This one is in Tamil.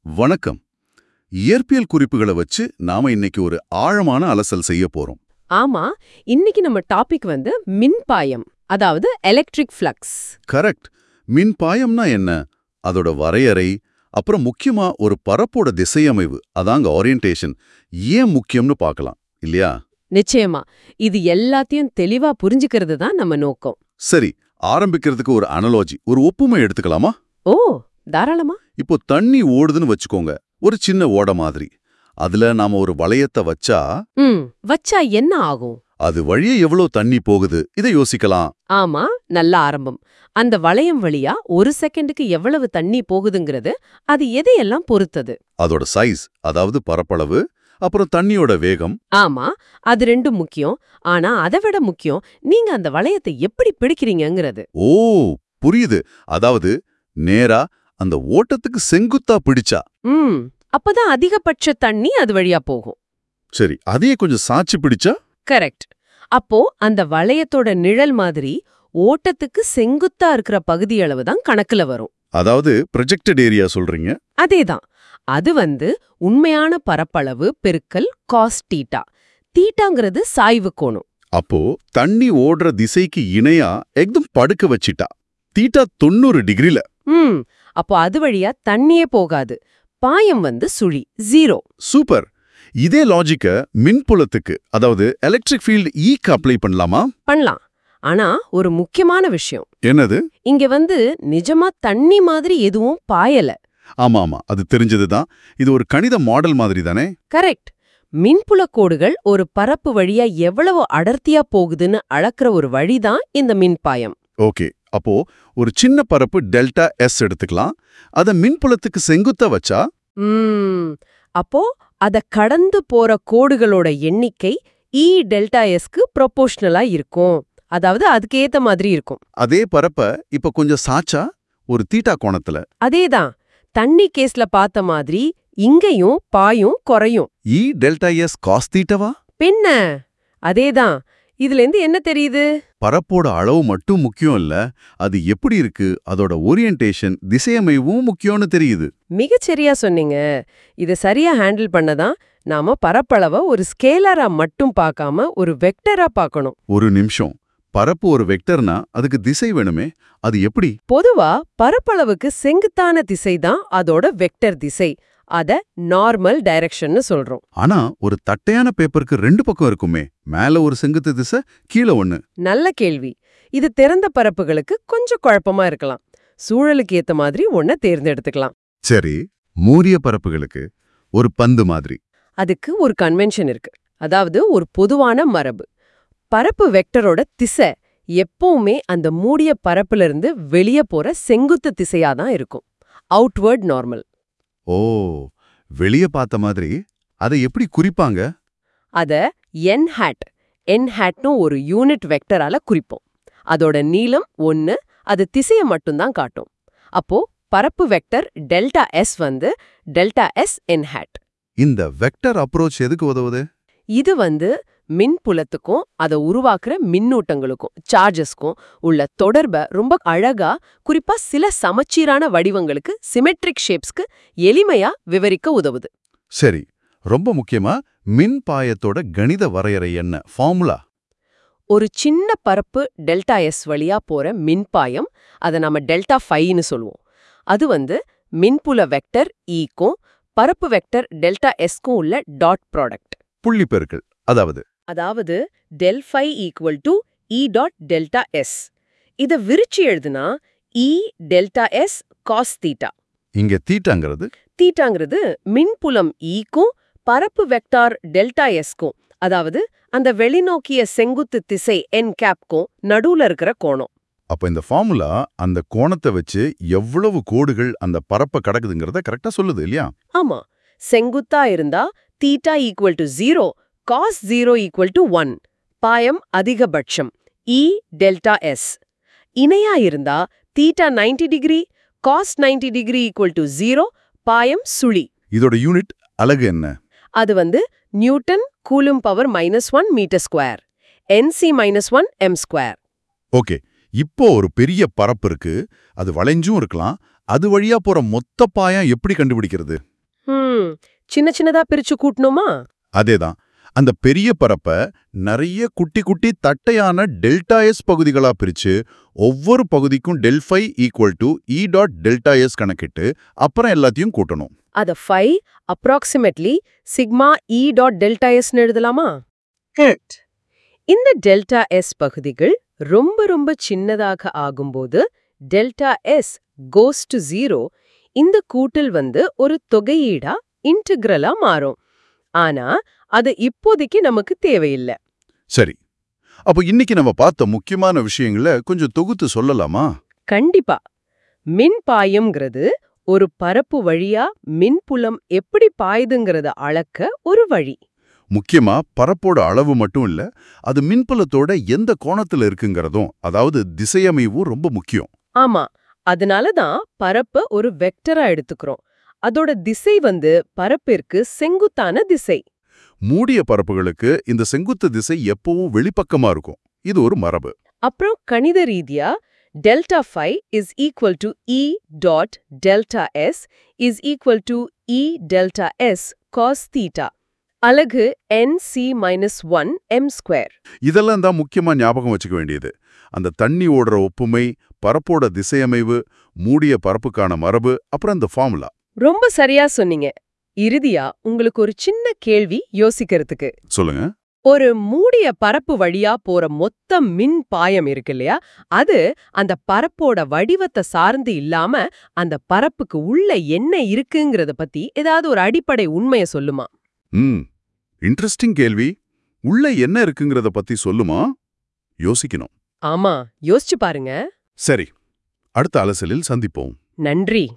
வணக்கம் இயற்பியல் குறிப்புகளை வச்சு நாம இன்னைக்கு ஒரு ஆழமான அலசல் செய்ய போறோம் ஆமா இன்னைக்கு நம்ம டாபிக் வந்து மின்பாயம் அதாவது எலக்ட்ரிக் ஃப்ளக்ஸ் கரெக்ட் மின் பாயம்னா என்ன அதோட வரையறை அப்புறம் முக்கியமா ஒரு பரப்போட திசையமைவு அதாங்க ஓரியன்டேஷன் ஏன் முக்கியம்னு பார்க்கலாம் இல்லையா நிச்சயமா இது எல்லாத்தையும் தெளிவா புரிஞ்சுக்கிறது தான் நம்ம நோக்கம் சரி ஆரம்பிக்கிறதுக்கு ஒரு அனலாஜி ஒரு ஒப்புமை எடுத்துக்கலாமா ஓ தாராளமா இப்போ தண்ணி ஓடுதுன்னு வச்சுக்கோங்க ஒரு சின்ன ஓட மாதிரி அதுல நாம ஒரு வளையத்தை வச்சா ம் வச்சா என்ன ஆகும் அது வழியே எவ்வளவு தண்ணி போகுது இதை யோசிக்கலாம் ஆமா நல்ல ஆரம்பம் அந்த வளையம் வழியா ஒரு செகண்டுக்கு எவ்வளவு தண்ணி போகுதுங்கிறது அது எதையெல்லாம் பொறுத்தது அதோட சைஸ் அதாவது பரப்பளவு அப்புறம் தண்ணியோட வேகம் ஆமா அது ரெண்டும் முக்கியம் ஆனா அதை விட முக்கியம் நீங்க அந்த வளையத்தை எப்படி பிடிக்கிறீங்கங்கிறது ஓ புரியுது அதாவது நேரா அந்த ஓட்டத்துக்கு செங்குத்தா பிடிச்சா ம் அப்பதான் அதிகபட்ச தண்ணி அது வழியா போகும் சரி அதையே கொஞ்சம் சாட்சி பிடிச்சா கரெக்ட் அப்போ அந்த வளையத்தோட நிழல் மாதிரி ஓட்டத்துக்கு செங்குத்தா இருக்கிற பகுதி அளவு தான் கணக்குல வரும் அதாவது ப்ரொஜெக்டட் ஏரியா சொல்றீங்க அதேதான் அது வந்து உண்மையான பரப்பளவு பெருக்கல் காஸ் தீட்டா தீட்டாங்கிறது சாய்வு கோணம் அப்போ தண்ணி ஓடுற திசைக்கு இணையா எக்தம் படுக்க வச்சிட்டா தீட்டா தொண்ணூறு டிகிரில ம் அப்போ அது வழியா தண்ணியே போகாது பாயம் வந்து சுழி ஜீரோ சூப்பர் இதே லாஜிக்க மின்புலத்துக்கு அதாவது எலக்ட்ரிக் ஃபீல்டு ஈக்கு அப்ளை பண்ணலாமா பண்ணலாம் ஆனா ஒரு முக்கியமான விஷயம் என்னது இங்க வந்து நிஜமா தண்ணி மாதிரி எதுவும் பாயல ஆமா ஆமா அது தெரிஞ்சதுதான் இது ஒரு கணித மாடல் மாதிரி தானே கரெக்ட் மின்புலக் கோடுகள் ஒரு பரப்பு வழியா எவ்வளவு அடர்த்தியா போகுதுன்னு அளக்குற ஒரு வழிதான் இந்த மின்பாயம் ஓகே அப்போ ஒரு சின்ன பரப்பு டெல்டா எஸ் எடுத்துக்கலாம் அத மின்புலத்துக்கு செங்குத்தா வச்சா ம் அப்போ அத கடந்து போற கோடுகளோட எண்ணிக்கை இ டெல்டா எஸ்க்கு ப்ரொபோஷனலா இருக்கும் அதாவது அதுக்கு ஏத்த மாதிரி இருக்கும் அதே பரப்ப இப்ப கொஞ்சம் சாச்சா ஒரு தீட்டா கோணத்துல அதேதான் தண்ணி கேஸ்ல பார்த்த மாதிரி இங்கேயும் பாயும் குறையும் இ டெல்டா எஸ் காஸ் தீட்டவா பின்ன அதேதான் இதுல இருந்து என்ன தெரியுது பரப்போட அளவு மட்டும் முக்கியம் இல்ல அது எப்படி இருக்கு அதோட ஓரியன்டேஷன் திசையமைவும் முக்கியம்னு தெரியுது மிகச்சரியா சொன்னீங்க இதை சரியா ஹேண்டில் பண்ணதான் நாம பரப்பளவை ஒரு ஸ்கேலரா மட்டும் பார்க்காம ஒரு வெக்டரா பார்க்கணும் ஒரு நிமிஷம் பரப்பு ஒரு வெக்டர்னா அதுக்கு திசை வேணுமே அது எப்படி பொதுவா பரப்பளவுக்கு செங்குத்தான திசை தான் அதோட வெக்டர் திசை அத நார்மல் டைரக்ஷன்னு சொல்றோம் ஆனா ஒரு தட்டையான பேப்பருக்கு ரெண்டு பக்கம் இருக்குமே மேல ஒரு செங்குத்து திசை கீழே ஒண்ணு நல்ல கேள்வி இது திறந்த பரப்புகளுக்கு கொஞ்சம் குழப்பமா இருக்கலாம் சூழலுக்கு ஏத்த மாதிரி ஒன்ன தேர்ந்தெடுத்துக்கலாம் சரி மூரிய பரப்புகளுக்கு ஒரு பந்து மாதிரி அதுக்கு ஒரு கன்வென்ஷன் இருக்கு அதாவது ஒரு பொதுவான மரபு பரப்பு வெக்டரோட திசை எப்பவுமே அந்த மூடிய பரப்புல இருந்து வெளியே போற செங்குத்து திசையா தான் இருக்கும் அவுட்வர்ட் நார்மல் ஓ வெளிய பார்த்த மாதிரி அதை எப்படி குறிப்பாங்க அத என் ஹேட் என் ஹேட்னு ஒரு யூனிட் வெக்டரால குறிப்போம் அதோட நீளம் ஒன்னு அது திசையை மட்டும்தான் காட்டும் அப்போ பரப்பு வெக்டர் டெல்டா எஸ் வந்து டெல்டா எஸ் என் ஹேட் இந்த வெக்டர் அப்ரோச் எதுக்கு உதவுது இது வந்து மின்புலத்துக்கும் அதை உருவாக்குற மின்னூட்டங்களுக்கும் சார்ஜஸ்க்கும் உள்ள தொடர்பை ரொம்ப அழகா குறிப்பா சில சமச்சீரான வடிவங்களுக்கு சிமெட்ரிக் ஷேப்ஸ்க்கு எளிமையா விவரிக்க உதவுது சரி ரொம்ப முக்கியமா மின் பாயத்தோட கணித வரையறை என்ன ஃபார்முலா ஒரு சின்ன பரப்பு டெல்டா எஸ் வழியா போற மின்பாயம் அதை நாம டெல்டா ஃபைன்னு சொல்லுவோம் அது வந்து மின்புல வெக்டர் ஈக்கும் பரப்பு வெக்டர் டெல்டா எஸ்க்கும் உள்ள டாட் ப்ராடக்ட் புள்ளி பெருக்கல் அதாவது அதாவது del phi equal to E dot delta S இதை விரிச்சு எழுதுனா E delta S cos theta இங்க தீட்டாங்கிறது தீட்டாங்கிறது மின்புலம் ஈக்கும் பரப்பு வெக்டார் டெல்டா எஸ்க்கும் அதாவது அந்த வெளிநோக்கிய செங்குத்து திசை என் கேப்க்கும் நடுவுல இருக்கிற கோணம் அப்ப இந்த ஃபார்முலா அந்த கோணத்தை வச்சு எவ்வளவு கோடுகள் அந்த பரப்ப கடக்குதுங்கிறத கரெக்டா சொல்லுது இல்லையா ஆமா செங்குத்தா இருந்தா theta equal to zero cos zero equal to one பாயம் அதிகபட்சம் இ டெல்டா எஸ் இணையா இருந்தா theta 90 degree cos 90 degree equal to zero பாயம் சுழி இதோட யூனிட் அலகு என்ன அது வந்து newton coulomb power minus one metre square NC minus one M square okay இப்போ ஒரு பெரிய பரப்பு இருக்கு அது வளைஞ்சும் இருக்கலாம் அது வழியா போற மொத்த பாயம் எப்படி கண்டுபிடிக்கிறது ஹம் சின்ன சின்னதா பிரிச்சு கூட்டணுமா அதேதான் அந்த பெரிய பரப்பை நிறைய குட்டி குட்டி தட்டையான டெல்டா எஸ் பகுதிகளா பிரிச்சு ஒவ்வொரு பகுதிக்கும் delta phi equal to E dot delta S கணக்கிட்டு அப்புறம் எல்லாத்தையும் கூட்டணும் அத phi approximately sigma E dot delta எஸ்னு எழுதலாமா இந்த டெல்டா எஸ் பகுதிகள் ரொம்ப ரொம்ப சின்னதாக ஆகும்போது delta S goes to zero இந்த கூட்டல் வந்து ஒரு தொகையீடா இன்டகிரலா மாறும் ஆனா அது இப்போதைக்கு நமக்கு தேவையில்லை சரி அப்போ இன்னைக்கு நம்ம பார்த்த முக்கியமான விஷயங்களை கொஞ்சம் தொகுத்து சொல்லலாமா கண்டிப்பா மின் பாயம்ங்கிறது ஒரு பரப்பு வழியா மின்புலம் எப்படி பாயுதுங்கிறத அளக்க ஒரு வழி முக்கியமா பரப்போட அளவு மட்டும் இல்ல அது மின்புலத்தோட எந்த கோணத்துல இருக்குங்கிறதும் அதாவது திசையமைவும் ரொம்ப முக்கியம் ஆமா அதனால தான் பரப்ப ஒரு வெக்டரா எடுத்துக்கிறோம் அதோட திசை வந்து பரப்பிற்கு செங்குத்தான திசை மூடிய பரப்புகளுக்கு இந்த செங்குத்து திசை எப்பவும் வெளிப்பக்கமா இருக்கும் இது ஒரு மரபு அப்புறம் கணித ரீதியா delta phi is equal to E dot delta S is equal to E delta S cos theta அலகு N C minus one M square இதெல்லாம் தான் முக்கியமா ஞாபகம் வச்சுக்க வேண்டியது அந்த தண்ணி ஓடுற ஒப்புமை பரப்போட திசையமைவு மூடிய பரப்புக்கான மரபு அப்புறம் இந்த ஃபார்முலா ரொம்ப சரியா சொன்னீங்க இறுதியா உங்களுக்கு ஒரு சின்ன கேள்வி யோசிக்கிறதுக்கு சொல்லுங்க ஒரு மூடிய பரப்பு வழியா போற மொத்த மின் பாயம் இருக்கு இல்லையா அது அந்த பரப்போட வடிவத்தை சார்ந்து இல்லாம அந்த பரப்புக்கு உள்ள என்ன இருக்குங்கிறத பத்தி ஏதாவது ஒரு அடிப்படை உண்மைய சொல்லுமா ம் இன்ட்ரெஸ்டிங் கேள்வி உள்ள என்ன இருக்குங்கிறத பத்தி சொல்லுமா யோசிக்கணும் ஆமா யோசிச்சு பாருங்க சரி அடுத்த அலசலில் சந்திப்போம் நன்றி